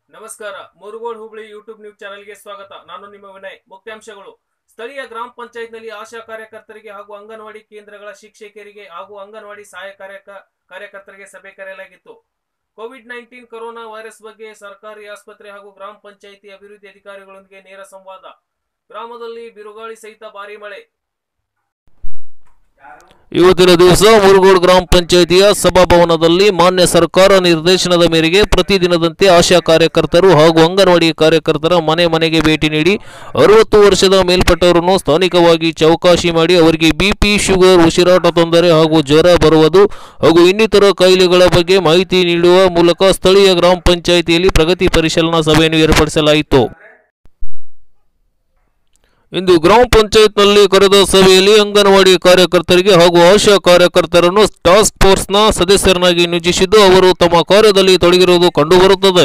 ನಮಸ್ಕಾರ Murugod Hubli YouTube news ಚಾನೆಲ್ಗೆ ಸ್ವಾಗತ ನಾನು ನಿಮ್ಮ ವಿನಯ್ ಮುಖ್ಯಾಂಶಗಳು ಸ್ಥಳೀಯ ಗ್ರಾಮ ಪಂಚಾಯತ್ನಲ್ಲಿ ಆಶಾ ಕಾರ್ಯಕರ್ತರಿಗೆ ಹಾಗೂ ಅಂಗನವಾಡಿ ಕೇಂದ್ರಗಳ ಶಿಕ್ಷಕಿಯರಿಗೆ ಹಾಗೂ ಅಂಗನವಾಡಿ ಸಹಾಯ ಕಾರ್ಯಕ ಕಾರ್ಯಕರ್ತರಿಗೆ ಸಭೆ ಕರೆಯಲಾಗಿತ್ತು ಕೋವಿಡ್ ನೈನ್ಟೀನ್ ಕೊರೋನಾ ವೈರಸ್ ಬಗ್ಗೆ ಸರ್ಕಾರಿ ಆಸ್ಪತ್ರೆ ಹಾಗೂ ಗ್ರಾಮ ಪಂಚಾಯಿತಿ ಅಭಿವೃದ್ಧಿ ಅಧಿಕಾರಿಗಳೊಂದಿಗೆ ನೇರ ಸಂವಾದ ಗ್ರಾಮದಲ್ಲಿ ಬಿರುಗಾಳಿ ಸಹಿತ ಭಾರಿ ಮಳೆ ಇವತ್ತಿನ ದಿವಸ ಮುರುಗೋಡು ಗ್ರಾಮ ಪಂಚಾಯಿತಿಯ ಸಭಾಭವನದಲ್ಲಿ ಮಾನ್ಯ ಸರ್ಕಾರ ನಿರ್ದೇಶನದ ಮೇರೆಗೆ ಪ್ರತಿದಿನದಂತೆ ಆಶಾ ಕಾರ್ಯಕರ್ತರು ಹಾಗೂ ಅಂಗನವಾಡಿ ಕಾರ್ಯಕರ್ತರ ಮನೆ ಮನೆಗೆ ಭೇಟಿ ನೀಡಿ ಅರವತ್ತು ವರ್ಷದ ಮೇಲ್ಪಟ್ಟವರನ್ನು ಸ್ಥಾನಿಕವಾಗಿ ಚೌಕಾಶಿ ಮಾಡಿ ಅವರಿಗೆ ಬಿಪಿ ಶುಗರ್ ಉಸಿರಾಟ ತೊಂದರೆ ಹಾಗೂ ಜ್ವರ ಬರುವುದು ಹಾಗೂ ಇನ್ನಿತರ ಕಾಯಿಲೆಗಳ ಬಗ್ಗೆ ಮಾಹಿತಿ ನೀಡುವ ಮೂಲಕ ಸ್ಥಳೀಯ ಗ್ರಾಮ ಪಂಚಾಯಿತಿಯಲ್ಲಿ ಪ್ರಗತಿ ಪರಿಶೀಲನಾ ಸಭೆಯನ್ನು ಏರ್ಪಡಿಸಲಾಯಿತು ಇಂದು ಗ್ರಾಮ ಪಂಚಾಯತ್ನಲ್ಲಿ ಕರೆದ ಸಭೆಯಲ್ಲಿ ಅಂಗನವಾಡಿ ಕಾರ್ಯಕರ್ತರಿಗೆ ಹಾಗೂ ಆಶಾ ಕಾರ್ಯಕರ್ತರನ್ನು ಟಾಸ್ಕ್ ಫೋರ್ಸ್ನ ಸದಸ್ಯರನ್ನಾಗಿ ನಿಯೋಜಿಸಿದ್ದು ಅವರು ತಮ್ಮ ಕಾರ್ಯದಲ್ಲಿ ತೊಡಗಿರುವುದು ಕಂಡುಬರುತ್ತದೆ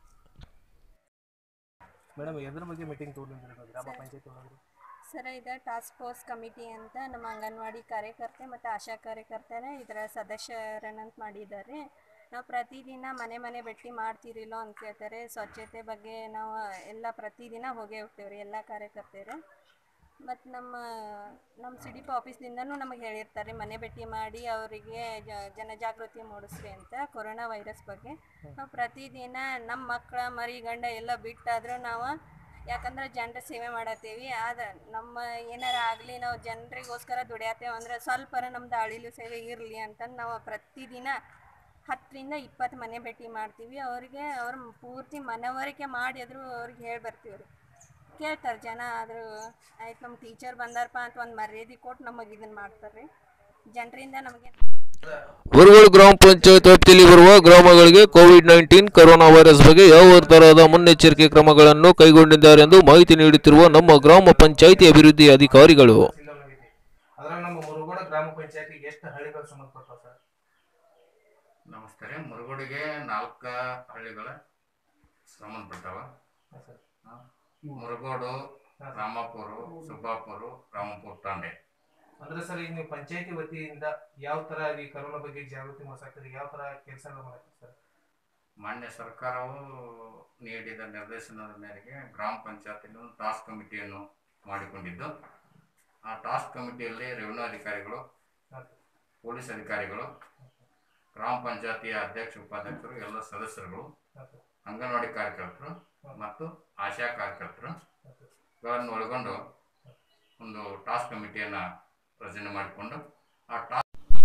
ಮೇಡಮ್ ಎದ್ರ ಬಗ್ಗೆ ಮೀಟಿಂಗ್ ತಗೊಂಡಿದ್ದೀರಾ ಗ್ರಾಮ ಪಂಚಾಯತ್ ಒಳಗಡೆ ಸರ್ ಇದು ಟಾಸ್ಕ್ ಫೋರ್ಸ್ ಕಮಿಟಿ ಅಂತ ನಮ್ಮ ಅಂಗನವಾಡಿ ಕಾರ್ಯಕರ್ತೆ ಮತ್ತು ಆಶಾ ಕಾರ್ಯಕರ್ತರ ಇದರ ಸದಸ್ಯರನ್ನಂತ ಮಾಡಿದ್ದಾರೆ ನಾವು ಪ್ರತಿದಿನ ಮನೆ ಮನೆ ಭೇಟಿ ಮಾಡ್ತೀರಿಲ್ಲೋ ಅಂತ ಕೇಳ್ತಾರೆ ಸ್ವಚ್ಛತೆ ಬಗ್ಗೆ ನಾವು ಎಲ್ಲ ಪ್ರತಿದಿನ ಹೋಗೇ ಹೋಗ್ತೇವೆ ರೀ ಎಲ್ಲ ಕಾರ್ಯಕರ್ತರು ಮತ್ತು ನಮ್ಮ ನಮ್ಮ ಸಿ ಡಿ ಪಿ ಆಫೀಸ್ದಿಂದನೂ ನಮಗೆ ಹೇಳಿರ್ತಾರೆ ಮನೆ ಭೇಟಿ ಮಾಡಿ ಅವರಿಗೆ ಜನಜಾಗೃತಿ ಮೂಡಿಸ್ರಿ ಅಂತ ಕೊರೋನಾ ವೈರಸ್ ಬಗ್ಗೆ ನಾವು ಪ್ರತಿದಿನ ನಮ್ಮ ಮಕ್ಕಳ ಮರಿ ಗಂಡ ಎಲ್ಲ ಬಿಟ್ಟಾದರೂ ನಾವು ಯಾಕಂದ್ರೆ ಜನರ ಸೇವೆ ಮಾಡತ್ತೀವಿ ಆದ್ರೆ ನಮ್ಮ ಏನಾರ ಆಗಲಿ ನಾವು ಜನರಿಗೋಸ್ಕರ ದುಡಿಯತ್ತೇವೆ ಅಂದ್ರೆ ಸ್ವಲ್ಪರ ನಮ್ದು ಅಳಿಲು ಸೇವೆ ಇರಲಿ ಅಂತಂದು ನಾವು ಪ್ರತಿದಿನ ಹತ್ತರಿಂದ ಇಪ್ಪತ್ತು ಮನೆ ಭೇಟಿ ಮಾಡ್ತೀವಿ ಅವ್ರಿಗೆ ಅವ್ರ ಪೂರ್ತಿ ಮನವರಿಕೆ ಮಾಡಿ ಆದರೂ ಅವ್ರಿಗೆ ಹೇಳಿ ಬರ್ತೀವಿ ರೀ ಕೇಳ್ತಾರೆ ಜನ ಆದರೂ ಆಯ್ತು ನಮ್ಮ ಟೀಚರ್ ಬಂದಾರಪ್ಪ ಅಂತ ಒಂದು ಮರ್ಯಾದೆ ಕೊಟ್ಟು ನಮಗೆ ಇದನ್ನು ಮಾಡ್ತಾರೆ ರೀ ಜನರಿಂದ ನಮಗೆ ಮುರುಗೋಡು ಗ್ರಾಮ ಪಂಚಾಯತ್ ವ್ಯಾಪ್ತಿಯಲ್ಲಿ ಬರುವ ಗ್ರಾಮಗಳಿಗೆ ಕೋವಿಡ್ ನೈನ್ಟೀನ್ ಕೊರೋನಾ ವೈರಸ್ ಬಗ್ಗೆ ಯಾವ ತರಹದ ಮುನ್ನೆಚ್ಚರಿಕೆ ಕ್ರಮಗಳನ್ನು ಕೈಗೊಂಡಿದ್ದಾರೆ ಎಂದು ಮಾಹಿತಿ ನೀಡುತ್ತಿರುವ ನಮ್ಮ ಗ್ರಾಮ ಪಂಚಾಯಿತಿ ಅಭಿವೃದ್ಧಿ ಅಧಿಕಾರಿಗಳು ಆಗೈತಿ ಅದ್ರಾಗ ನಮ್ಮ ಮುರುಗೋಡ ಗ್ರಾಮ ಪಂಚಾಯತಿಗೆ ಎಷ್ಟು ಹಳ್ಳಿಗಳು ಸಂಬಂಧಪಟ್ಟವ ಸರ್ ನಮಸ್ತೆ ರೀ ಮುರುಗೋಡಿಗೆ ನಾಲ್ಕು ಹಳ್ಳಿಗಳ ಸಂಬಂಧಪಟ್ಟವ ಸರ್ ಹಾ. ಮುರುಗೋಡು ರಾಮಾಪುರ ಸುಬ್ಬಾಪುರ ರಾಮಪುರ ತಾಂಡೆ ಅಂದ್ರೆ ಸರ್ ಈಗ ನೀವು ಪಂಚಾಯತಿ ವತಿಯಿಂದ ಯಾವ ತರ ಈ ಕರೋನಾ ಬಗ್ಗೆ ಜಾಗೃತಿ ಮೂಡಿಸಾಕ್ತೀರಿ ಯಾವ ತರ ಕೆಲಸಗಳು ಮಾಡತ್ತೀರಿ ಸರ್ ಮಾನ್ಯ ಸರ್ಕಾರವು ನೀಡಿದ ನಿರ್ದೇಶನದ ಮೇರೆಗೆ ಗ್ರಾಮ ಪಂಚಾಯತಿನ ಒಂದು ಟಾಸ್ಕ್ ಕಮಿಟಿಯನ್ನು ಮಾಡಿಕೊಂಡಿದ್ದು ಆ ಟಾಸ್ಕ್ ಕಮಿಟಿಯಲ್ಲಿ ರೆವಿನ್ಯೂ ಅಧಿಕಾರಿಗಳು ಪೊಲೀಸ್ ಅಧಿಕಾರಿಗಳು ಗ್ರಾಮ ಪಂಚಾಯತಿಯ ಅಧ್ಯಕ್ಷ ಉಪಾಧ್ಯಕ್ಷರು ಎಲ್ಲ ಸದಸ್ಯರುಗಳು ಅಂಗನವಾಡಿ ಕಾರ್ಯಕರ್ತರು ಮತ್ತು ಆಶಾ ಕಾರ್ಯಕರ್ತರು ಇವನ್ನು ಒಳಗೊಂಡು ಒಂದು ಟಾಸ್ಕ್ ಕಮಿಟಿಯನ್ನು ರಚನೆ ಮಾಡಿಕೊಂಡು ಆ ಟಾಸ್ಕ್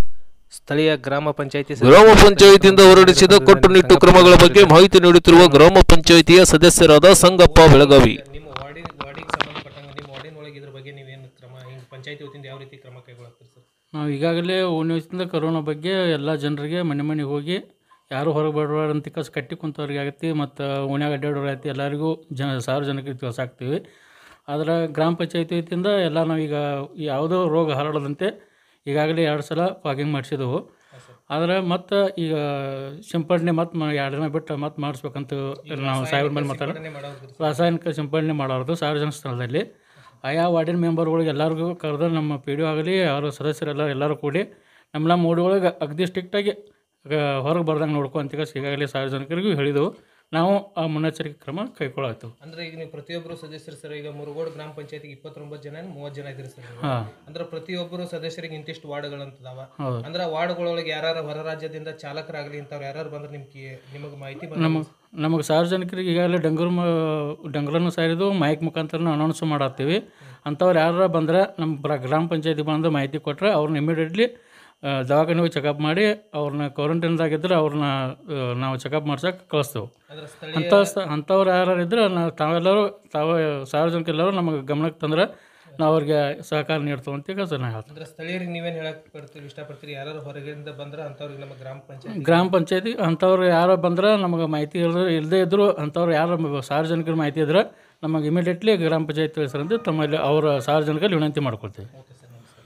ಸ್ಥಳೀಯ ಗ್ರಾಮ ಪಂಚಾಯತಿ ಗ್ರಾಮ ಪಂಚಾಯಿತಿಯಿಂದ ಹೊರಡಿಸಿದ ಕಟ್ಟುನಿಟ್ಟು ಕ್ರಮಗಳ ಬಗ್ಗೆ ಮಾಹಿತಿ ನೀಡುತ್ತಿರುವ ಗ್ರಾಮ ಪಂಚಾಯಿತಿಯ ಸದಸ್ಯರಾದ ಸಂಗಪ್ಪ ಬೆಳಗಾವಿ ನಿಮ್ಮ ವಾರ್ಡಿನ ವಾರ್ಡಿಗೆ ಸಂಬಂಧಪಟ್ಟಂಗೆ ನಿಮ್ಮ ವಾರ್ಡಿನ ಒಳಗೆ ಇದ್ರ ಬಗ್ಗೆ ನೀವೇನು ಕ್ರಮ ಹಿಂಗೆ ಪಂಚಾಯತಿ ವತಿಯಿಂದ ಯಾವ ರೀತಿ ಕ್ರಮ ಕೈಗೊಳ್ತೀರಿ ಸರ್ ನಾವು ಈಗಾಗಲೇ ಓಣಿಯಿಂದ ಕರೋನಾ ಬಗ್ಗೆ ಎಲ್ಲ ಜನರಿಗೆ ಮನೆ ಮನೆಗೆ ಹೋಗಿ ಯಾರು ಹೊರಗೆ ಬಡವಾರ ಅಂತ ಕಸ್ ಕಟ್ಟಿ ಕುಂತವ್ರಿಗೆ ಆಗತ್ತೆ ಮತ್ತು ಓಣ್ಯಾಗ ಅಡ್ಡಾಡೋರು ಆಗತ್ತೆ ಎಲ್ಲರಿಗೂ ಜನ ಸಾರ್ವಜನಿಕರಿಗೆ ತಿಳಿಸಾಕ್ತೀವಿ ಆದ್ರೆ ಗ್ರಾಮ ಪಂಚಾಯತಿ ವತಿಯಿಂದ ಎಲ್ಲ ನಾವೀಗ ಯಾವುದೋ ರೋಗ ಹರಡದಂತೆ ಈಗಾಗಲೇ ಎರಡು ಸಲ ಫಾಗಿಂಗ್ ಮಾಡಿಸಿದೆವು ಆದರೆ ಮತ್ತು ಈಗ ಸಿಂಪಡಣೆ ಮತ್ತು ಎರಡು ದಿನ ಬಿಟ್ಟು ಮತ್ತೆ ಮಾಡಿಸ್ಬೇಕಂತ ನಾವು ಸಾಹೇಬ್ರ ಮೇಲೆ ಮಾತಾಡ ರಾಸಾಯನಿಕ ಸಿಂಪಡಣೆ ಮಾಡೋದು ಸಾರ್ವಜನಿಕ ಸ್ಥಳದಲ್ಲಿ ಆಯಾ ವಾರ್ಡಿನ ಮೆಂಬರ್ಗಳಿಗೆ ಎಲ್ಲರಿಗೂ ಕರೆದು ನಮ್ಮ ಪಿ ಡಿ ಆಗಲಿ ಅವರ ಸದಸ್ಯರೆಲ್ಲ ಎಲ್ಲರೂ ಕೂಡಿ ನಮ್ಮ ನಮ್ಮ ಓಡಿ ಅಗದಿ ಸ್ಟ್ರಿಕ್ಟಾಗಿ ಹೊರಗೆ ಬರ್ದಂಗೆ ನೋಡ್ಕೊ ಅಂತ ಈಗಾಗಲೇ ಸಾರ್ವಜನಿಕರಿಗೂ ಹೇಳಿದೆವು ನಾವು ಆ ಮುನ್ನೆಚ್ಚರಿಕೆ ಕ್ರಮ ಕೈಗೊಳ್ಳಾಗ್ತೇವೆ ಅಂದ್ರೆ ಈಗ ನೀವು ಪ್ರತಿಯೊಬ್ಬರು ಸದಸ್ಯರು ಸರ್ ಈಗ ಮುರುಗೋಡು ಗ್ರಾಮ ಪಂಚಾಯತಿಗೆ ಇಪ್ಪತ್ತೊಂಬತ್ತು ಜನ ಮೂವತ್ತು ಜನ ಇದ್ದೀರಿ ಸರ್ ನೀವು. ಹಾಂ ಅಂದ್ರೆ ಪ್ರತಿಯೊಬ್ಬರು ಸದಸ್ಯರಿಗೆ ಇಂತಿಷ್ಟು ವಾರ್ಡ್ಗಳಂತದಾವ ಹೌದು ಅಂದ್ರೆ ವಾರ್ಡ್ಗಳೊಳಗೆ ಯಾರು ಹೊರ ರಾಜ್ಯದಿಂದ ಚಾಲಕರಾಗಲಿ ಇಂಥವ್ರು ಯಾರು ಬಂದ್ರೆ ನಿಮ್ಗೆ ನಿಮಗೆ ಮಾಹಿತಿ ಬಂದ ನಮಗೆ ನಮಗೆ ಸಾರ್ವಜನಿಕರಿಗೆ ಈಗಾಗಲೇ ಡಂಗೂರು ಮ ಡಂಗರನ್ನು ಸಾರಿದು ಮೈಕ್ ಮುಖಾಂತರ ಅನೌನ್ಸ್ ಮಾಡತ್ತೀವಿ ಅಂಥವ್ರು ಯಾರು ಬಂದರೆ ನಮ್ಮ ಬ್ರ- ಗ್ರಾಮ ಪಂಚಾಯತಿ ಬಂದು ಮಾಹಿತಿ ಕೊಟ್ಟರೆ ಅವ್ರನ್ನ ಇಮಿಡಿಯೇಟ್ಲಿ ದವಾಖಾನೆ ಹೋಗಿ ಚೆಕಪ್ ಮಾಡಿ ಅವ್ರನ್ನ ಕ್ವಾರಂಟೈನ್ದಾಗಿದ್ದರೆ ಅವ್ರನ್ನ ಆ, ನಾವು ಚೆಕಪ್ ಮಾಡ್ಸೋಕೆ ಕಳಿಸ್ತೇವೆ ಅಂದ್ರೆ ಸ್ಥಳೀಯ ಅಂಥ ಸ ಅಂಥವ್ರು ಯಾರು ಇದ್ರೆ ನಾವು ತಾವೆಲ್ಲರೂ ತಾವು ಸಾರ್ವಜನಿಕರೆಲ್ಲರೂ ನಮಗೆ ಗಮನಕ್ಕೆ ತಂದ್ರೆ ನಾವು ಅವ್ರಿಗೆ ಸಹಕಾರ ನೀಡ್ತೇವೆ ಅಂತ ಈಗ ಸರ್ ನಾ ಹೇಳ್ತೀನಿ ಅಂದ್ರೆ ಸ್ಥಳೀಯರಿಗೆ ನೀವೇನು ಹೇಳಕ್ ಪಡ್ತೀರಿ ಇಷ್ಟಪಡ್ತೀರಿ ಯಾರು ಹೊರಗಿಂದ ಬಂದ್ರೆ ಅಂಥವ್ರಿಗೆ ನಮ್ಮ ಗ್ರಾಮ ಪಂಚಾಯತ್ ಗ್ರಾಮ ಪಂಚಾಯತಿ ಅಂಥವ್ರು ಯಾರು ಬಂದ್ರೆ ನಮಗೆ ಮಾಹಿತಿ ಇಲ್ಲದೆ ಇಲ್ಲದೇ ಇದ್ದರೂ ಅಂಥವ್ರು ಯಾರು ಸಾರ್ವಜನಿಕರ ಮಾಹಿತಿ ಇದ್ರೆ ನಮಗೆ ಇಮಿಡಿಯೇಟ್ಲಿ ಗ್ರಾಮ ಪಂಚಾಯತ್ ತಿಳಿಸ್ರಂತೆ ತಮ್ಮಲ್ಲಿ ಅವರ ಸಾರ್ವಜನಿಕರಲ್ಲಿ ವಿನಂತಿ ಮಾಡ್ಕೊಳ್ತೀವಿ ಓಕೆ ಸರ್ ನಮಸ್ಕಾರ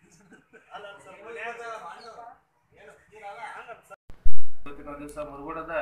ಇವತ್ತಿನ ದಿವಸ ಮುರುಗೋಡದ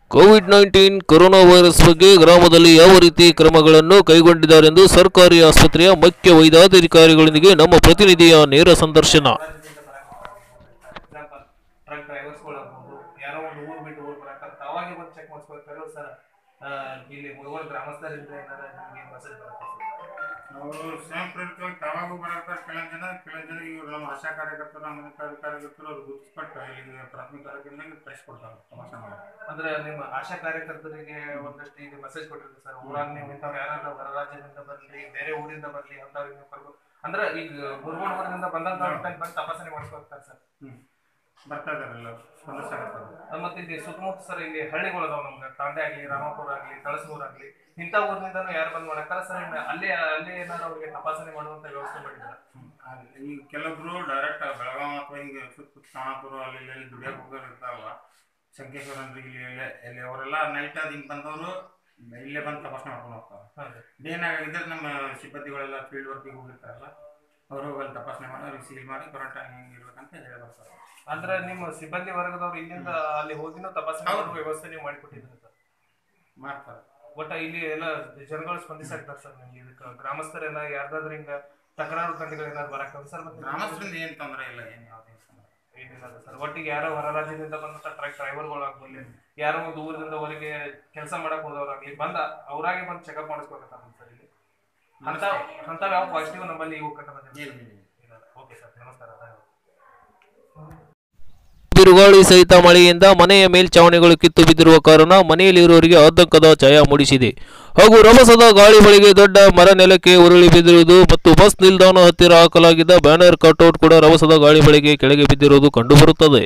ಕೋವಿಡ್ ನೈನ್ಟೀನ್ ಕೊರೋನಾ ವೈರಸ್ ಬಗ್ಗೆ ಗ್ರಾಮದಲ್ಲಿ ಯಾವ ರೀತಿ ಕ್ರಮಗಳನ್ನು ಕೈಗೊಂಡಿದ್ದಾರೆಂದು ಸರ್ಕಾರಿ ಆಸ್ಪತ್ರೆಯ ಮುಖ್ಯ ವೈದ್ಯಾಧಿಕಾರಿಗಳೊಂದಿಗೆ ನಮ್ಮ ಪ್ರತಿನಿಧಿಯ ನೇರ ಸಂದರ್ಶನ ಎಕ್ಸಾಂಪಲ್ ಟ್ರಕ್ ಡ್ರೈವರ್ಸ್ಗಳು ಆಗ್ಬೋದು ಯಾರೋ ಒಂದು ಊರು ಬಿಟ್ಟು ಊರು ಬರಕ್ಕೆ ಅವಾಗೆ ಬಂದು ಚೆಕ್ ಮಾಡಿಸ್ಬೇಕಾದ್ರೆ ಸರ್ ಇಲ್ಲಿ ಮುಳುಗೋಡು ಗ್ರಾಮಸ್ಥರಿಂದ ಏನಾರ ನಿಮಗೆ ಮೆಸೇಜ್ ಬರುತ್ತೆ ಅವರು ಸ್ವಯಂ ಪ್ರೇರಿತವಾಗಿ ತಾವಾಗೂ ಬರತ್ತಾರೆ ಕೆಲವೊಂದು ಜನ ಕೆಲವೊಂದು ಜನ ಇವ್ರು ನಮ್ಮ ಆಶಾ ಕಾರ್ಯಕರ್ತರು ಅಂಗನವಾಡಿ ಕಾರ್ಯಕರ್ತರು ಅವ್ರು ಗುರುತಿಸ್ಬಿಟ್ಟು ಇಲ್ಲಿಗೆ ಪ್ರಾಥಮಿಕ ಆರೋಗ್ಯದಾಗ ಕಳಿಸ್ಕೊಡ್ತಾರೆ ತಮಾಷೆ ಮಾಡಿ ಅಂದ್ರೆ ನಿಮ್ಮ ಆಶಾ ಕಾರ್ಯಕರ್ತರಿಗೆ ಒಂದಷ್ಟು ಈಗ ಮೆಸೇಜ್ ಕೊಟ್ಟಿರ್ತೀವಿ ಸರ್ ಊರಾಗ ನೀವು ಇಂಥವ್ರು ಯಾರಾದ್ರೂ ಹೊರ ರಾಜ್ಯದಿಂದ ಬರಲಿ ಬೇರೆ ಊರಿಂದ ಬರಲಿ ಅಂಥವ್ರಿಗೆ ನೀವು ಕರ್ಕೊಂಡು ಅಂದ್ರೆ ಈಗ ಮುರುಗೋಡು ಊರಿನಿಂದ ಬಂದಂತ ಬಂದು ತಪಾಸಣೆ ಮಾಡಿಸ್ಕೊಳ್ತಾರೆ ಸರ್ ಹ್ಞೂ ಬರ್ತಾ ಇದಾರಲ್ಲ ಸ್ಪಂದಿಸಾಗತ್ತಾರೆ ಅದ್ ಮತ್ತೆ ಇಲ್ಲಿ ಸುತ್ತಮುತ್ತ ಸರ್ ಇಲ್ಲಿ ಹಳ್ಳಿಗಳು ಅದಾವ ನಮ್ಗೆ ತಾಂಡೆ ಆಗ್ಲಿ ರಾಮಪುರ ಆಗ್ಲಿ ಕಳಸೂರ್ ಆಗ್ಲಿ ಇಂಥ ಊರಿನಿಂದನೂ ಯಾರು ಬಂದ್ ಮಾಡಕ್ಕಾರ ಸರ್ ಇನ್ನು ಅಲ್ಲಿ ಅಲ್ಲಿ ಏನಾದ್ರು ಅವ್ರಿಗೆ ತಪಾಸಣೆ ಮಾಡುವಂತ ವ್ಯವಸ್ಥೆ ಮಾಡಿದ್ದಾರೆ ಈಗ ಕೆಲವೊಬ್ರು ಡೈರೆಕ್ಟ್ ಬೆಳಗಾವಿ ಅಥವಾ ಹಿಂಗೆ ಸುತ್ತ ಖಾನಾಪುರ ಅಲ್ಲಿ ಇಲ್ಲಿ ಇಲ್ಲಿ ದುಡಿಯಕ್ಕೆ ಹೋಗೋರು ಇರ್ತಾರಲ್ಲ ಸಂಕೇಶ್ವರ ಅಂದ್ರೆ ಇಲ್ಲಿ ಇಲ್ಲೇ ಇಲ್ಲಿ ಅವರೆಲ್ಲ ನೈಟ್ ಅದು ಹಿಂಗೆ ಬಂದವರು ಇಲ್ಲೇ ಬಂದು ತಪಾಸಣೆ ಮಾಡ್ಕೊಂಡು ಹೋಗ್ತಾರೆ ಹೌದು. ಏನಾಗಿದ್ರೆ ನಮ್ಮ ಸಿಬ್ಬಂದಿಗಳೆಲ್ಲ ಫೀಲ್ಡ್ ವರ್ಕಿಗೆ ಹೋಗಿರ್ತಾರಲ್ಲ ಅವರು ಹೋಗಿ ಅಲ್ಲಿ ತಪಾಸಣೆ ಮಾಡಿ ಅವ್ರಿಗೆ ಸೀಲ್ ಮಾಡಿ ಕ್ವಾರಂಟೈನ್ ಹೆಂಗೆ ಇರ್ಬೇಕಂತ ಹೇಳಿ ಬರ್ತಾರೆ ಅಂದ್ರೆ ನಿಮ್ಮ ಸಿಬ್ಬಂದಿ ವರ್ಗದವ್ರು ಇಲ್ಲಿಂದ ಅಲ್ಲಿ ಹೋಗಿನೂ ತಪಾಸಣೆ ಮಾಡೋ ವ್ಯವಸ್ಥೆ ನೀವು ಮಾಡಿಕೊಟ್ಟಿದ್ದೀರಿ ಸರ್ ಮಾಡ್ತಾರೆ ಒಟ್ಟ ಇಲ್ಲಿ ಎಲ್ಲ ಜನಗಳು ಸ್ಪಂದಿಸಾಕ್ತಾರೆ ಸರ್ ನಿಮ್ಗೆ ಇದಕ್ಕೆ ಗ್ರಾಮಸ್ಥರೆಲ್ಲ ಯಾರ್ದಾದ್ರೂ ಹಿಂಗ ತಕರಾರು ತಂಡಗಳು ಏನಾದ್ರು ಬರಕ್ಕೆ ಸರ್ ಮತ್ತೆ ಗ್ರಾಮಸ್ಥರಿಂದ ಏನು ತೊಂದರೆ ಇಲ್ಲ ಏನು ಯಾವುದೇ ತೊಂದರೆ ಏನಿಲ್ಲ ಸರ್ ಒಟ್ಟಿಗೆ ಯಾರೋ ಹೊರ ರಾಜ್ಯದಿಂದ ಬಂದಂತ ಟ್ರಕ್ ಡ್ರೈವರ್ಗಳು ಆಗ್ಲಿ ಯಾರೋ ಒಂದು ಊರಿಂದ ಹೊರಗೆ ಕೆಲಸ ಮಾಡಕ್ ಹೋದವ್ರಾಗ್ಲಿ ಬಂದ ಅವರಾಗೆ ಬಂದು ಚೆಕಪ್ ಮಾಡಿಸ್ಕೊಳ್ತಾರೆ ಸರ್ ಇಲ್ಲಿ ಅಂತ ಅಂತ ಯಾವ ಪಾಸಿಟಿವ್ ನಮ್ಮಲ್ಲಿ ಇವು ಕಂಡು ಬಂದಿಲ್ಲ ಓಕೆ ಸರ್ ನಮಸ್ಕಾರ ಧನ್ಯವಾದ ಬಿರುಗಾಳಿ ಸಹಿತ ಮಳೆಯಿಂದ ಮನೆಯ ಮೇಲ್ಛಾವಣಿಗಳು ಕಿತ್ತು ಬಿದ್ದಿರುವ ಕಾರಣ ಮನೆಯಲ್ಲಿರುವವರಿಗೆ ಆತಂಕದ ಛಾಯ ಮೂಡಿಸಿದೆ ಹಾಗೂ ರಭಸದ ಗಾಳಿ ಬಳಿಗೆ ದೊಡ್ಡ ಮರ ನೆಲಕ್ಕೆ ಉರುಳಿ ಬಿದ್ದಿರುವುದು ಮತ್ತು ಬಸ್ ನಿಲ್ದಾಣ ಹತ್ತಿರ ಹಾಕಲಾಗಿದ್ದ ಬ್ಯಾನರ್ ಕಟ್ಔಟ್ ಕೂಡ ರಭಸದ ಗಾಳಿ ಬಳಿಗೆ ಕೆಳಗೆ ಬಿದ್ದಿರುವುದು ಕಂಡುಬರುತ್ತದೆ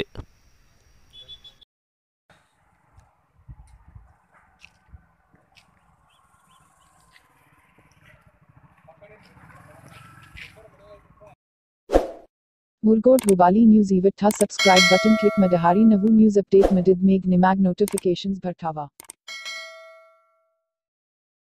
Murgot Hubali News Event Subscribe button click Madahari Navu News Update Madid Meg Nimag Notifications Bhartava